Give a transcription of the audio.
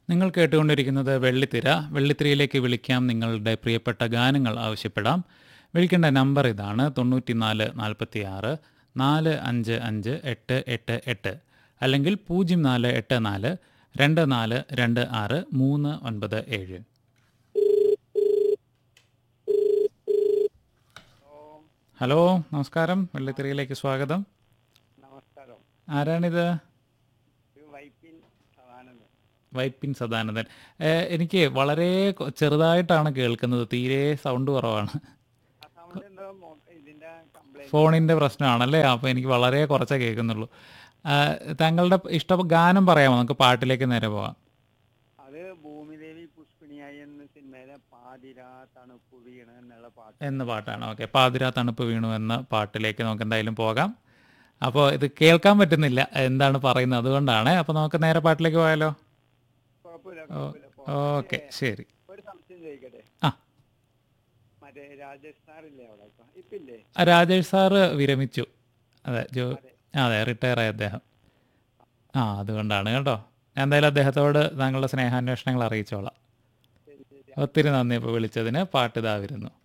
നിങ്ങൾ കേട്ടുകൊണ്ടിരിക്കുന്നത് വെള്ളിത്തിര വെള്ളിത്തിരയിലേക്ക് വിളിക്കാം നിങ്ങളുടെ പ്രിയപ്പെട്ട ഗാനങ്ങൾ ആവശ്യപ്പെടാം വിളിക്കേണ്ട നമ്പർ ഇതാണ് തൊണ്ണൂറ്റിനാല് നാൽപ്പത്തി ആറ് നാല് അഞ്ച് അഞ്ച് എട്ട് എട്ട് എട്ട് അല്ലെങ്കിൽ പൂജ്യം നാല് എട്ട് നാല് രണ്ട് നാല് രണ്ട് ആറ് മൂന്ന് ഒൻപത് ഏഴ് ഹലോ നമസ്കാരം വെള്ളിത്തിരയിലേക്ക് സ്വാഗതം നമസ്കാരം ആരാണിത് ഇത് വൈപ്പിൻ സദാനന്ദൻ വൈപ്പിൻ സദാനന്ദൻ ഏ, എനിക്ക് വളരെ കൊ- ചെറുതായിട്ടാണ് കേൾക്കുന്നത് തീരെ സൗണ്ട് കുറവാണ് ആ സൗണ്ട് എന്തോ മോ- ഇതിന്റെ കംപ്ലൈന്റ് ഫോണിൻ്റെ പ്രശ്നമാണല്ലേ അപ്പോൾ എനിക്ക് വളരെ കുറച്ചേ കേൾക്കുന്നുള്ളൂ ആ, താങ്കളുടെ ഇഷ്ട ഗാനം പറയാമോ നമുക്ക് പാട്ടിലേക്ക് നേരെ പോവാം അത് ഭൂമിദേവി പുഷ്പിണിയായി എന്ന സിനിമയിലെ പാതിരാ തണുപ്പ് വീണ് എന്നുള്ള പാട്ട് എന്ന പാട്ടാണ് ഓക്കെ പാതിരാ തണുപ്പ് വീണു എന്ന പാട്ടിലേക്ക് നമുക്ക് എന്തായാലും പോകാം അപ്പോൾ ഇത് കേൾക്കാൻ പറ്റുന്നില്ല എന്താണ് പറയുന്നത് അതുകൊണ്ടാണ് അപ്പോൾ നമുക്ക് നേരെ പാട്ടിലേക്ക് പോയാലോ കുഴപ്പമില്ല ഓ കുഴപ്പമില്ല പോ. ഓക്കെ ശരി ഒരു സംശയം ചോദിക്കട്ടെ ആ മറ്റേ രാജേഷ് സാറില്ലേ അവിടെ ഇപ്പൊ ഇപ്പില്ലേ ആ, രാജേഷ് സാറ് വിരമിച്ചു അതെ ജോ അതെ. അതെ റിട്ടയർ ആയി അദ്ദേഹം ആ അതുകൊണ്ടാണ് കേട്ടോ ഞാൻ എന്തായാലും അദ്ദേഹത്തോട് താങ്കളുടെ സ്നേഹാന്വേഷണങ്ങൾ അറിയിച്ചോളാം ശരി ശരി ഒത്തിരി നന്ദി ഇപ്പോൾ വിളിച്ചതിന് പാട്ട് ഇതാ വരുന്നു